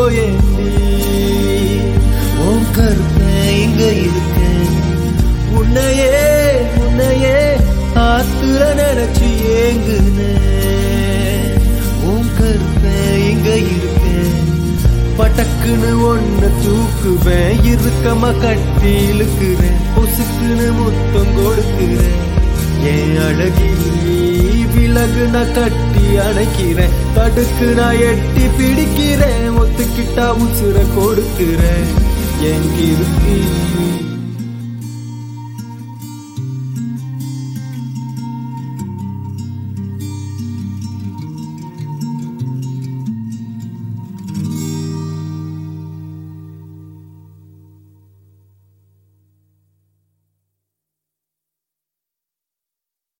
ஏண்டி உன் கருப்பேன் இங்க இருக்கேன் உன்னையே உன்னையே ஆத்துல நினைச்சு ஏங்குனேன் உன் கருப்பேன் இங்க இருக்கேன் பட்டக்குன்னு ஒண்ணு தூக்குவேன் இறுக்கமா கட்டி இழுக்கிறேன் பொசுக்குன்னு முத்தம் கொடுக்கிறேன் என் அழகி விலகு நான் கட்டி அணைக்கிறேன் தடுக்கு நான் எட்டி பிடிக்கிறேன் ஒத்துக்கிட்டா உசுர கொடுக்கிறேன் எங்கிருக்கு